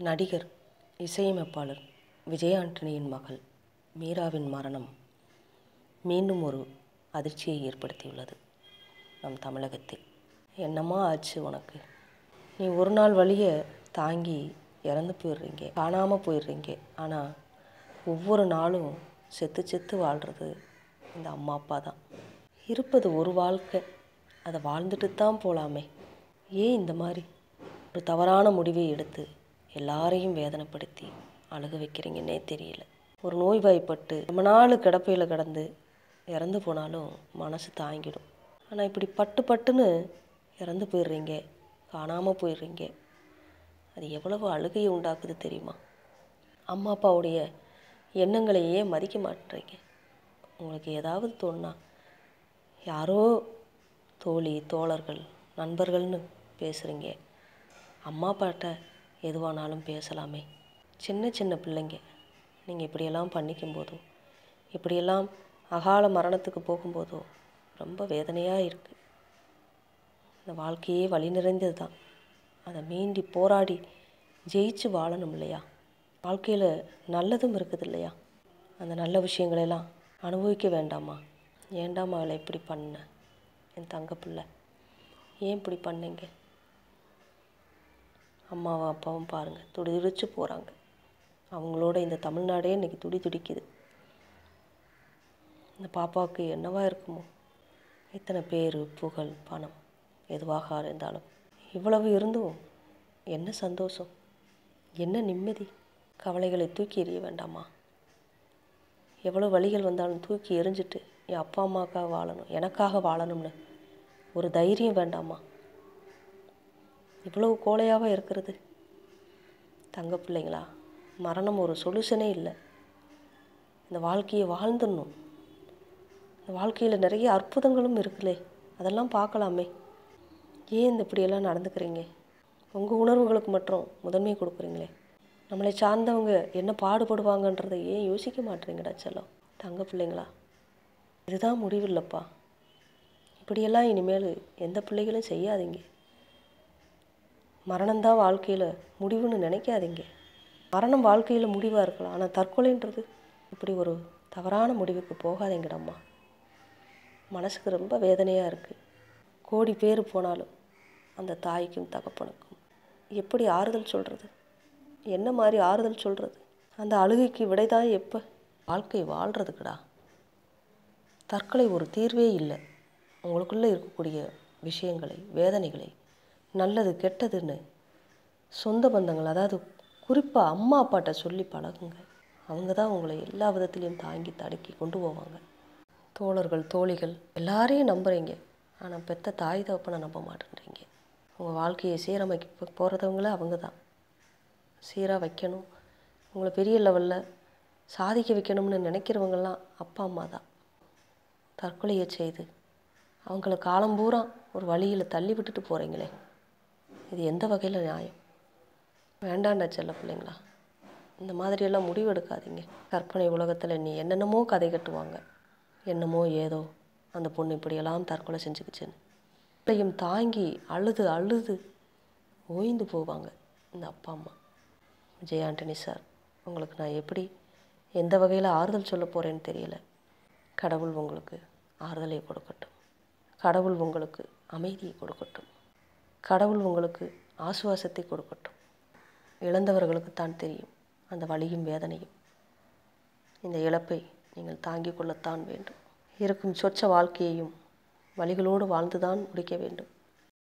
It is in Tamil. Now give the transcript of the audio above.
நடிகர் இசையமைப்பாளர் விஜய் ஆண்டனியின் மகள் மீராவின் மரணம் மீண்டும் ஒரு அதிர்ச்சியை ஏற்படுத்தியுள்ளது நம் தமிழகத்தில் என்னம்மா ஆச்சு உனக்கு நீ ஒரு நாள் வழியை தாங்கி இறந்து போயிடுறீங்க காணாமல் போயிடுறீங்க ஆனால் ஒவ்வொரு நாளும் செத்து செத்து வாழ்கிறது இந்த அம்மா அப்பா தான் இருப்பது ஒரு வாழ்க்கை அதை வாழ்ந்துட்டு தான் போகலாமே ஏன் இந்த மாதிரி ஒரு தவறான முடிவை எடுத்து எல்லாரையும் வேதனைப்படுத்தி அழுக வைக்கிறீங்கன்னே தெரியல ஒரு நோய்வாய்ப்பட்டு ரொம்ப நாள் கிடப்பையில் கிடந்து இறந்து போனாலும் மனசு தாங்கிடும் ஆனால் இப்படி பட்டு பட்டுன்னு இறந்து போயிடுறீங்க காணாமல் போயிடுறீங்க அது எவ்வளவு அழுகையை உண்டாக்குது தெரியுமா அம்மா அப்பாவுடைய எண்ணங்களையே மதிக்க மாட்டேறீங்க உங்களுக்கு ஏதாவது தோணுனா யாரோ தோழி தோழர்கள் நண்பர்கள்னு பேசுகிறீங்க அம்மா அப்பாட்ட எதுவானாலும் பேசலாமே சின்ன சின்ன பிள்ளைங்க நீங்கள் இப்படியெல்லாம் பண்ணிக்கும் போதோ இப்படியெல்லாம் அகால மரணத்துக்கு போகும்போதோ ரொம்ப வேதனையாக இருக்குது இந்த வாழ்க்கையே வழி நிறைந்தது தான் அதை மீண்டி போராடி ஜெயிச்சு வாழணும் இல்லையா வாழ்க்கையில் நல்லதும் இருக்குது இல்லையா அந்த நல்ல விஷயங்களெல்லாம் அனுபவிக்க வேண்டாமா ஏண்டாமா அவளை இப்படி பண்ண என் தங்க பிள்ளை ஏன் இப்படி பண்ணீங்க அம்மாவும் அப்பாவும் பாருங்கள் துடி துடிச்சு போகிறாங்க அவங்களோட இந்த தமிழ்நாடே இன்றைக்கி துடி துடிக்குது இந்த பாப்பாவுக்கு என்னவா இருக்குமோ இத்தனை பேர் புகழ் பணம் எதுவாக இருந்தாலும் இவ்வளவு இருந்தும் என்ன சந்தோஷம் என்ன நிம்மதி கவலைகளை தூக்கி எறிய வேண்டாமா எவ்வளோ வழிகள் வந்தாலும் தூக்கி எறிஞ்சிட்டு என் அப்பா அம்மாக்காக வாழணும் எனக்காக வாழணும்னு ஒரு தைரியம் வேண்டாமா இவ்வளவு கோழையாவா இருக்கிறது தங்க பிள்ளைங்களா மரணம் ஒரு சொல்யூஷனே இல்லை இந்த வாழ்க்கையை வாழ்ந்துடணும் இந்த வாழ்க்கையில் நிறைய அற்புதங்களும் இருக்குல்லே அதெல்லாம் பார்க்கலாமே ஏன் இந்த இப்படியெல்லாம் நடந்துக்கிறீங்க உங்கள் உணர்வுகளுக்கு மட்டும் முதன்மை கொடுக்குறீங்களே நம்மளை சார்ந்தவங்க என்ன பாடுபடுவாங்கன்றதை ஏன் யோசிக்க மாட்டேறீங்கடா செல்லம் தங்க பிள்ளைங்களா இதுதான் முடிவில்லைப்பா இப்படியெல்லாம் இனிமேல் எந்த பிள்ளைகளும் செய்யாதீங்க மரணம்தான் வாழ்க்கையில் முடிவுன்னு நினைக்காதீங்க மரணம் வாழ்க்கையில் முடிவாக இருக்கலாம் ஆனால் தற்கொலைன்றது இப்படி ஒரு தவறான முடிவுக்கு போகாதீங்கடம்மா மனசுக்கு ரொம்ப வேதனையாக இருக்குது கோடி பேர் போனாலும் அந்த தாய்க்கும் தகப்பனுக்கும் எப்படி ஆறுதல் சொல்கிறது என்ன மாதிரி ஆறுதல் சொல்கிறது அந்த அழுகைக்கு விடைதான் எப்போ வாழ்க்கை வாழ்கிறதுக்குடா தற்கொலை ஒரு தீர்வே இல்லை உங்களுக்குள்ளே இருக்கக்கூடிய விஷயங்களை வேதனைகளை நல்லது கெட்டதுன்னு சொந்த பந்தங்கள் அதாவது குறிப்பாக அம்மா அப்பாட்ட சொல்லி பழகுங்க அவங்க தான் உங்களை எல்லா விதத்துலேயும் தாங்கி தடுக்கி கொண்டு போவாங்க தோழர்கள் தோழிகள் எல்லாரையும் நம்புகிறீங்க ஆனால் பெத்த தாய் தகப்பனை நம்ப மாட்டேன்றீங்க உங்கள் வாழ்க்கையை சீரமைக்க போகிறதவங்கள அவங்க தான் சீராக வைக்கணும் உங்களை பெரிய லெவலில் சாதிக்க வைக்கணும்னு நினைக்கிறவங்கெல்லாம் அப்பா அம்மா தான் தற்கொலையை செய்து அவங்கள காலம் பூரா ஒரு வழியில் தள்ளி விட்டுட்டு போகிறீங்களே இது எந்த வகையில் நியாயம் வேண்டாண்டா செல்ல பிள்ளைங்களா இந்த மாதிரியெல்லாம் முடிவு எடுக்காதீங்க கற்பனை உலகத்தில் நீ என்னென்னமோ கதை கட்டுவாங்க என்னமோ ஏதோ அந்த பொண்ணு இப்படியெல்லாம் தற்கொலை செஞ்சுக்கிச்சுன்னு இப்பையும் தாங்கி அழுது அழுது ஓய்ந்து போவாங்க இந்த அப்பா அம்மா விஜய் ஆண்டனி சார் உங்களுக்கு நான் எப்படி எந்த வகையில் ஆறுதல் சொல்ல போகிறேன்னு தெரியல கடவுள் உங்களுக்கு ஆறுதலை கொடுக்கட்டும் கடவுள் உங்களுக்கு அமைதியை கொடுக்கட்டும் கடவுள் உங்களுக்கு ஆசுவாசத்தை கொடுக்கட்டும் இழந்தவர்களுக்கு தான் தெரியும் அந்த வலியும் வேதனையும் இந்த இழப்பை நீங்கள் தாங்கிக் கொள்ளத்தான் வேண்டும் இருக்கும் சொச்ச வாழ்க்கையையும் வழிகளோடு வாழ்ந்துதான் முடிக்க வேண்டும்